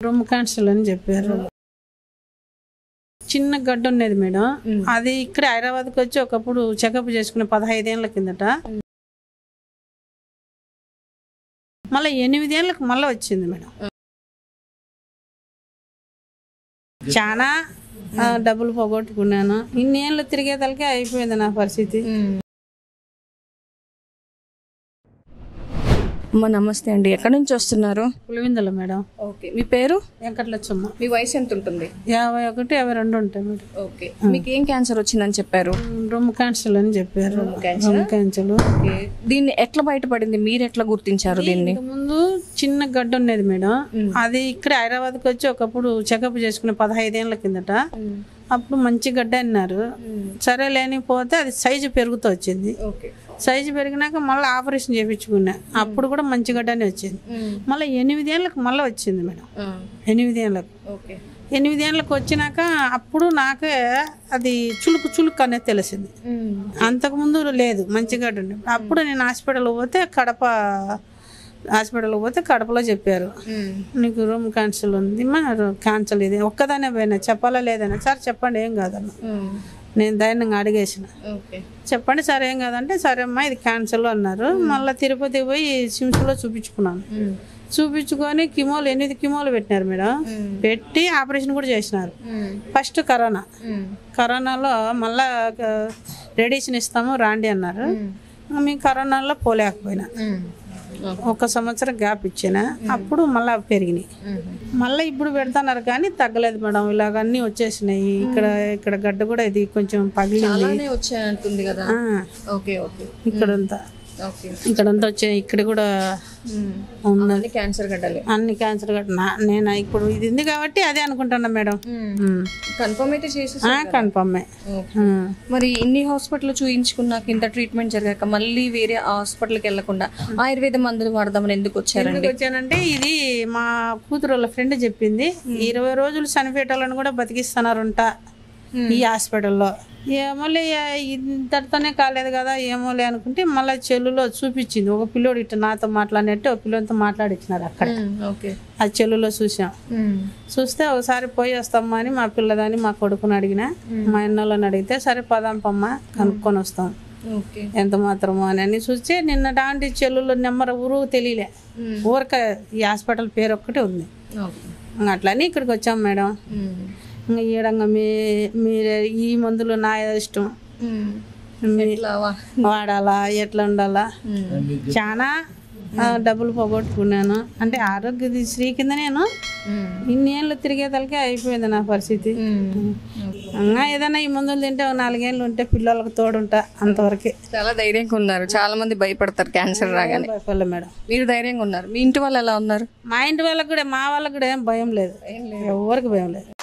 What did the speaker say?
రొమ్ము క్యాన్సర్ అని చెప్పారు చిన్న గడ్డ ఉండేది మేడం అది ఇక్కడ హైదరాబాద్కి వచ్చి ఒకప్పుడు చెకప్ చేసుకునే పదహైదేళ్ల కిందట మళ్ళీ ఎనిమిదేళ్ళకి మళ్ళీ వచ్చింది మేడం చాలా ఆ, డబ్బులు పోగొట్టుకున్నాను ఇన్నేళ్ళు తిరిగేతలకే అయిపోయింది నా పరిస్థితి అమ్మ నమస్తే అండి ఎక్కడి నుంచి వస్తున్నారు పులివిందల మేడం ఓకే మీ పేరు వెంకటలచ్చమ్మ మీ వయసు ఎంత ఉంటుంది యాభై ఒకటి యాభై రెండు ఉంటాయి మేడం ఓకే మీకు ఏం క్యాన్సర్ వచ్చిందని చెప్పారు రొమ్ము క్యాన్సర్ అని చెప్పారు రొమ్ము క్యాన్సర్ ఓకే దీన్ని ఎట్లా బయటపడింది మీరు ఎట్లా గుర్తించారు దీన్ని ముందు చిన్న గడ్డ ఉండేది మేడం అది ఇక్కడ హైదరాబాద్కి వచ్చి ఒకప్పుడు చెకప్ చేసుకునే పదహైదేళ్ల కిందట అప్పుడు మంచి గడ్డ అన్నారు సరే లేనిపోతే అది సైజు పెరుగుతూ వచ్చింది ఓకే సైజు పెరిగినాక మళ్ళీ ఆపరేషన్ చేయించుకున్నా అప్పుడు కూడా మంచి గడ్డనే వచ్చింది మళ్ళీ ఎనిమిదేళ్ళకి మళ్ళీ వచ్చింది మేడం ఎనిమిదేళ్ళకి ఓకే ఎనిమిదేళ్ళకి వచ్చినాక అప్పుడు నాకే అది చులుకు చులుకు అనేది తెలిసింది అంతకుముందు లేదు మంచి గడ్డ ఉండే అప్పుడు నేను హాస్పిటల్కి పోతే కడప హాస్పిటల్కి పోతే కడపలో చెప్పారు నీకు రూమ్ క్యాన్సల్ ఉంది మా క్యాన్సల్ ఇది ఒక్కదానే పోయినా చెప్పాలా లేదన్నా సార్ చెప్పండి ఏం కాదన్న నేను ధైర్యంగా అడిగేసిన ఓకే చెప్పండి సార్ ఏం కాదంటే సరే అమ్మా ఇది క్యాన్సల్ అన్నారు మళ్ళీ తిరుపతి పోయి సిమ్స్లో చూపించుకున్నాను చూపించుకొని కిమోలు ఎనిమిది కిమోలు పెట్టినారు మేడం పెట్టి ఆపరేషన్ కూడా చేసినారు ఫస్ట్ కరోనా కరోనాలో మళ్ళా రేడియేషన్ ఇస్తాము రాండి అన్నారు మేము కరోనాలో పోలేకపోయినా ఒక సంవత్సరం గ్యాప్ ఇచ్చిన అప్పుడు మళ్ళీ పెరిగినాయి మళ్ళీ ఇప్పుడు పెడతాన్నారు కానీ తగ్గలేదు మేడం ఇలాగ అన్నీ వచ్చేసినాయి ఇక్కడ ఇక్కడ గడ్డ కూడా ఇది కొంచెం పగిలింది అలానే వచ్చాయంటుంది కదా ఆ, ఓకే ఓకే ఇక్కడంతా ఓకే ఇక్కడంతా వచ్చాయి ఇక్కడ కూడా ఉన్నది క్యాన్సర్ గడ్డలే అన్ని క్యాన్సర్ గడ్డ నా- నేను ఇప్పుడు ఇది ఉంది కాబట్టి అదే అనుకుంటున్నా మేడం కన్ఫర్మ్ అయితే చేసి కన్ఫర్మే మరి ఇన్ని హాస్పిటల్ చూయించుకున్నాక ఇంత ట్రీట్మెంట్ జరిగాక మళ్ళీ వేరే హాస్పిటల్కి వెళ్లకుండా ఆయుర్వేద మందులు వాడదామని ఎందుకు వచ్చారండి ఎందుకు వచ్చానంటే ఇది మా కూతురు వాళ్ళ ఫ్రెండ్ చెప్పింది ఇరవై రోజులు చనిపోయేటోళ్ళని కూడా బతికిస్తున్నారంట ఈ హాస్పిటల్లో ఏమోలే ఇంతటితోనే కాలేదు కదా ఏమోలే అనుకుంటే మళ్ళీ చెల్లులో చూపించింది ఒక పిల్లోడు ఇట్లా నాతో మాట్లాడినట్టు ఒక పిల్లోడితో మాట్లాడిచ్చినారు అక్కడ ఓకే ఆ చెల్లులో చూసాం చూస్తే ఒకసారి పోయి వస్తామా అని మా పిల్లదాన్ని మా కొడుకుని అడిగిన మా అన్నోళ్ళని అడిగితే సరే పదాంపమ్మ కనుక్కొని వస్తాం ఓకే ఎంత మాత్రమో అని అని చూస్తే నిన్న డాంటి చెల్లులో నెంబర్ ఊరు తెలియలే ఊరక ఈ హాస్పిటల్ పేరు ఒక్కటే ఉంది ఓకే ఇంక అట్లని ఇక్కడికి వచ్చాం మేడం ఇంకా ఈడంగా మీ మీరు ఈ మందులు నా ఇష్టం మీ- ఇట్లా వా- వాడాలా ఎట్లా ఉండాలా చాలా ఆ, డబ్బులు పోగొట్టుకున్నాను అంటే ఆరోగ్యశ్రీ కింద నేను ఇన్నేళ్ళు తిరిగేతలకే అయిపోయింది నా పరిస్థితి ఇంకా ఏదైనా ఈ మందులు తింటే ఒక నాలుగేళ్ళు ఉంటే పిల్లలకు తోడుంటా అంతవరకే చాలా ధైర్యంగా ఉన్నారు చాలా మంది భయపడతారు క్యాన్సర్ రాగానే భయపడలే మేడం మీరు ధైర్యంగా ఉన్నారు మీ ఇంటి వాళ్ళు ఎలా ఉన్నారు మా ఇంటి వాళ్ళకి కూడా మా వాళ్ళకి కూడా ఏం భయం లేదు ఎవరికి భయం లేదు